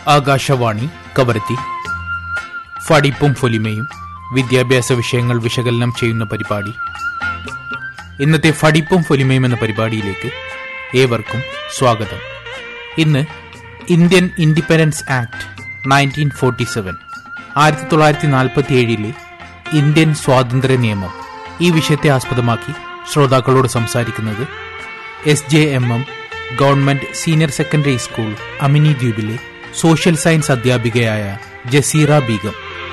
ആകാശവാണി കവരത്തി ഫടിപ്പും ഫൊലിമയും വിദ്യാഭ്യാസ വിഷയങ്ങൾ വിശകലനം ചെയ്യുന്ന പരിപാടി ഇന്നത്തെ ഫടിപ്പും ഫൊലിമയും എന്ന പരിപാടിയിലേക്ക് ഏവർക്കും സ്വാഗതം ഇന്ന് Indian Independence Act nineteen forty seven ആയിരത്തി തൊള്ളായിരത്തി നാൽപ്പത്തി ഏഴിലെ ഇന്ത്യൻ സ്വാതന്ത്ര്യ നിയമം ഈ വിഷയത്തെ ആസ്പദമാക്കി ശ്രോതാക്കളോട് സംസാരിക്കുന്നത് S J M M government senior secondary school Amini ദ്വീപിലെ സോഷ്യൽ സയൻസ് അധ്യാപികയായ ജസീറ ബീഗം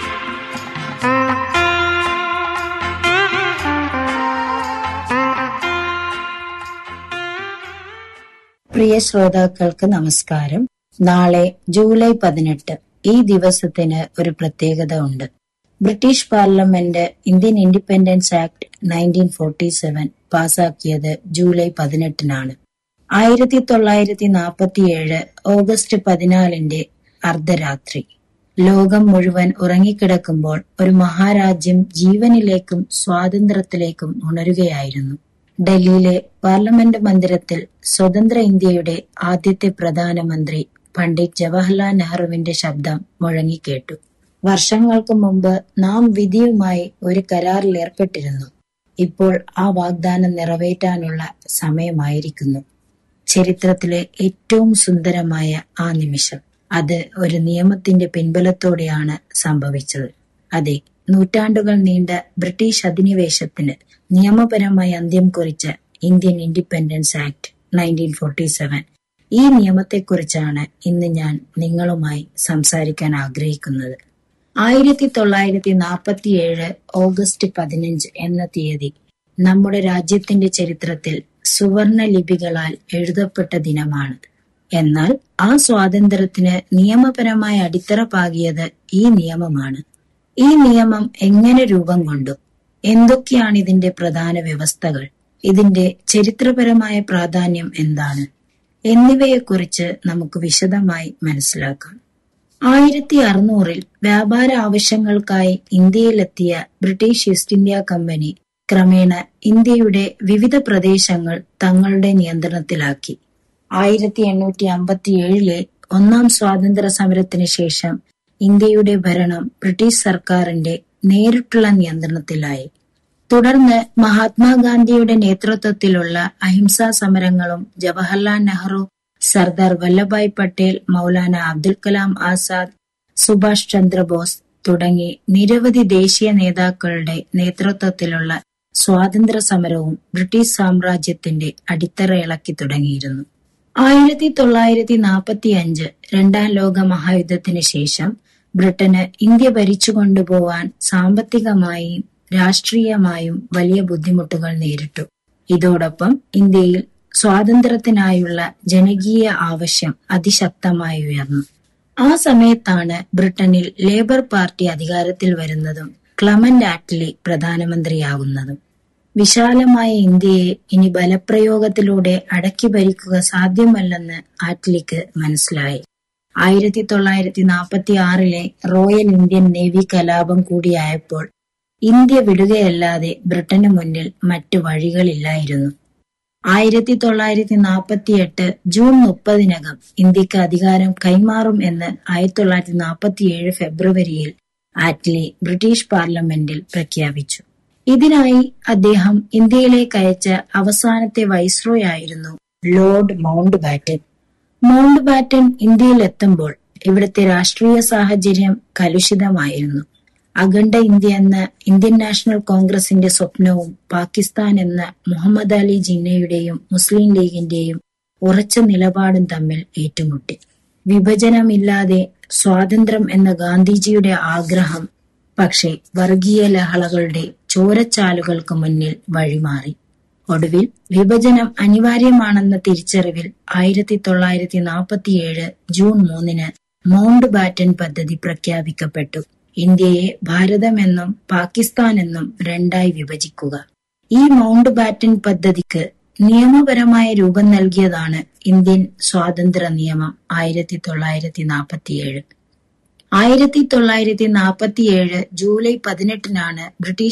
പ്രിയ ശ്രോതാക്കൾക്ക് നമസ്കാരം നാളെ ജൂലൈ പതിനെട്ട് ഈ ദിവസത്തിന് ഒരു പ്രത്യേകത ഉണ്ട് British Parliament Indian Independence Act nineteen forty seven പാസാക്കിയത് ജൂലൈ പതിനെട്ടിനാണ് ആയിരത്തി തൊള്ളായിരത്തി നാൽപ്പത്തിയേഴ് ഓഗസ്റ്റ് പതിനാലിന്റെ അർദ്ധരാത്രി ലോകം മുഴുവൻ ഉറങ്ങിക്കിടക്കുമ്പോൾ ഒരു മഹാരാജ്യം ജീവനിലേക്കും സ്വാതന്ത്ര്യത്തിലേക്കും ഉണരുകയായിരുന്നു ഡൽഹിയിലെ പാർലമെന്റ് മന്ദിരത്തിൽ സ്വതന്ത്ര ഇന്ത്യയുടെ ആദ്യത്തെ പ്രധാനമന്ത്രി പണ്ഡിറ്റ് ജവഹർലാൽ നെഹ്റുവിന്റെ ശബ്ദം മുഴങ്ങിക്കേട്ടു വർഷങ്ങൾക്ക് മുമ്പ് നാം വിധിയുമായി ഒരു കരാറിൽ ഏർപ്പെട്ടിരുന്നു ഇപ്പോൾ ആ വാഗ്ദാനം നിറവേറ്റാനുള്ള സമയമായിരിക്കുന്നു ചരിത്രത്തിലെ ഏറ്റവും സുന്ദരമായ ആ നിമിഷം അത് ഒരു നിയമത്തിന്റെ പിൻബലത്തോടെയാണ് സംഭവിച്ചത് അതെ നൂറ്റാണ്ടുകൾ നീണ്ട ബ്രിട്ടീഷ് അധിനിവേശത്തിന് നിയമപരമായി അന്ത്യം കുറിച്ച Indian Independence Act nineteen forty seven ഈ നിയമത്തെക്കുറിച്ചാണ് ഇന്ന് ഞാൻ നിങ്ങളുമായി സംസാരിക്കാൻ ആഗ്രഹിക്കുന്നത് ആയിരത്തി തൊള്ളായിരത്തി നാൽപ്പത്തിയേഴ് ഓഗസ്റ്റ് പതിനഞ്ച് എന്ന തീയതി നമ്മുടെ രാജ്യത്തിന്റെ ചരിത്രത്തിൽ സുവർണ ലിപികളാൽ എഴുതപ്പെട്ട ദിനമാണ് എന്നാൽ ആ സ്വാതന്ത്ര്യത്തിന് നിയമപരമായ അടിത്തറ പാകിയത് ഈ നിയമമാണ് ഈ നിയമം എങ്ങനെ രൂപം കൊണ്ടു എന്തൊക്കെയാണ് ഇതിന്റെ പ്രധാന വ്യവസ്ഥകൾ ഇതിന്റെ ചരിത്രപരമായ പ്രാധാന്യം എന്താണ് എന്നിവയെക്കുറിച്ച് നമുക്ക് വിശദമായി മനസ്സിലാക്കാം ആയിരത്തി അറുന്നൂറിൽ വ്യാപാര ആവശ്യങ്ങൾക്കായി ഇന്ത്യയിലെത്തിയ ബ്രിട്ടീഷ് ഈസ്റ്റ് ഇന്ത്യ കമ്പനി ക്രമേണ ഇന്ത്യയുടെ വിവിധ പ്രദേശങ്ങൾ തങ്ങളുടെ നിയന്ത്രണത്തിലാക്കി ആയിരത്തി എണ്ണൂറ്റി അമ്പത്തി ഏഴിലെ ഒന്നാം സ്വാതന്ത്ര്യ സമരത്തിന് ശേഷം ഇന്ത്യയുടെ ഭരണം ബ്രിട്ടീഷ് സർക്കാരിന്റെ നേരിട്ടുള്ള നിയന്ത്രണത്തിലായി തുടർന്ന് മഹാത്മാഗാന്ധിയുടെ നേതൃത്വത്തിലുള്ള അഹിംസാ സമരങ്ങളും ജവഹർലാൽ നെഹ്റു സർദാർ വല്ലഭായ് പട്ടേൽ മൗലാന അബ്ദുൽ കലാം ആസാദ് സുഭാഷ് ചന്ദ്രബോസ് തുടങ്ങി നിരവധി ദേശീയ നേതാക്കളുടെ നേതൃത്വത്തിലുള്ള സ്വാതന്ത്ര്യ സമരവും ബ്രിട്ടീഷ് സാമ്രാജ്യത്തിന്റെ അടിത്തറ ഇളക്കി തുടങ്ങിയിരുന്നു ആയിരത്തി തൊള്ളായിരത്തി നാൽപ്പത്തി അഞ്ച് രണ്ടാം ലോക മഹായുദ്ധത്തിന് ശേഷം ബ്രിട്ടന് ഇന്ത്യ ഭരിച്ചുകൊണ്ടുപോവാൻ സാമ്പത്തികമായും രാഷ്ട്രീയമായും വലിയ ബുദ്ധിമുട്ടുകൾ നേരിട്ടു ഇതോടൊപ്പം ഇന്ത്യയിൽ സ്വാതന്ത്ര്യത്തിനായുള്ള ജനകീയ ആവശ്യം അതിശക്തമായി ഉയർന്നു ആ സമയത്താണ് ബ്രിട്ടനിൽ ലേബർ പാർട്ടി അധികാരത്തിൽ വരുന്നതും ക്ലമന്റ് ആറ്റ്ലി പ്രധാനമന്ത്രിയാകുന്നതും വിശാലമായ ഇന്ത്യയെ ഇനി ബലപ്രയോഗത്തിലൂടെ അടക്കി ഭരിക്കുക സാധ്യമല്ലെന്ന് ആറ്റ്ലിക്ക് മനസ്സിലായി ആയിരത്തി തൊള്ളായിരത്തി നാൽപ്പത്തി ആറിലെ റോയൽ ഇന്ത്യൻ നേവി കലാപം കൂടിയായപ്പോൾ ഇന്ത്യ വിടുകയല്ലാതെ ബ്രിട്ടന് മുന്നിൽ മറ്റു വഴികളില്ലായിരുന്നു ആയിരത്തി തൊള്ളായിരത്തി നാൽപ്പത്തി എട്ട് ജൂൺ മുപ്പതിനകം ഇന്ത്യക്ക് അധികാരം കൈമാറും എന്ന് ആയിരത്തി തൊള്ളായിരത്തി നാൽപ്പത്തി ഏഴ് ഫെബ്രുവരിയിൽ ആറ്റ്ലി ബ്രിട്ടീഷ് പാർലമെന്റിൽ പ്രഖ്യാപിച്ചു ഇതിനായി അദ്ദേഹം ഇന്ത്യയിലേക്ക് അയച്ച അവസാനത്തെ വൈസ്രോയ് ആയിരുന്നു Lord Mountbatten Mountbatten ഇന്ത്യയിൽ എത്തുമ്പോൾ ഇവിടുത്തെ രാഷ്ട്രീയ സാഹചര്യം കലുഷിതമായിരുന്നു അഖണ്ഡ ഇന്ത്യ എന്ന ഇന്ത്യൻ നാഷണൽ കോൺഗ്രസിന്റെ സ്വപ്നവും പാകിസ്ഥാൻ എന്ന മുഹമ്മദ് അലി ജിന്നയുടെയും മുസ്ലിം ലീഗിന്റെയും ഉറച്ച നിലപാടും തമ്മിൽ ഏറ്റുമുട്ടി വിഭജനമില്ലാതെ സ്വാതന്ത്ര്യം എന്ന ഗാന്ധിജിയുടെ ആഗ്രഹം പക്ഷേ വർഗീയ ലഹളകളുടെ ചോരച്ചാലുകൾക്ക് മുന്നിൽ വഴിമാറി ഒടുവിൽ വിഭജനം അനിവാര്യമാണെന്ന തിരിച്ചറിവിൽ ആയിരത്തി തൊള്ളായിരത്തി നാൽപ്പത്തിയേഴ് ജൂൺ മൂന്നിന് മൗണ്ട് ബാറ്റൻ പദ്ധതി പ്രഖ്യാപിക്കപ്പെട്ടു ഇന്ത്യയെ ഭാരതമെന്നും പാകിസ്ഥാൻ എന്നും രണ്ടായി വിഭജിക്കുക ഈ മൗണ്ട് ബാറ്റൻ പദ്ധതിക്ക് നിയമപരമായ രൂപം നൽകിയതാണ് ഇന്ത്യൻ സ്വാതന്ത്ര്യ നിയമം ആയിരത്തി തൊള്ളായിരത്തി നാൽപ്പത്തിയേഴ് ആയിരത്തി തൊള്ളായിരത്തി നാൽപ്പത്തിയേഴ് ജൂലൈ പതിനെട്ടിനാണ് ബ്രിട്ടീഷ്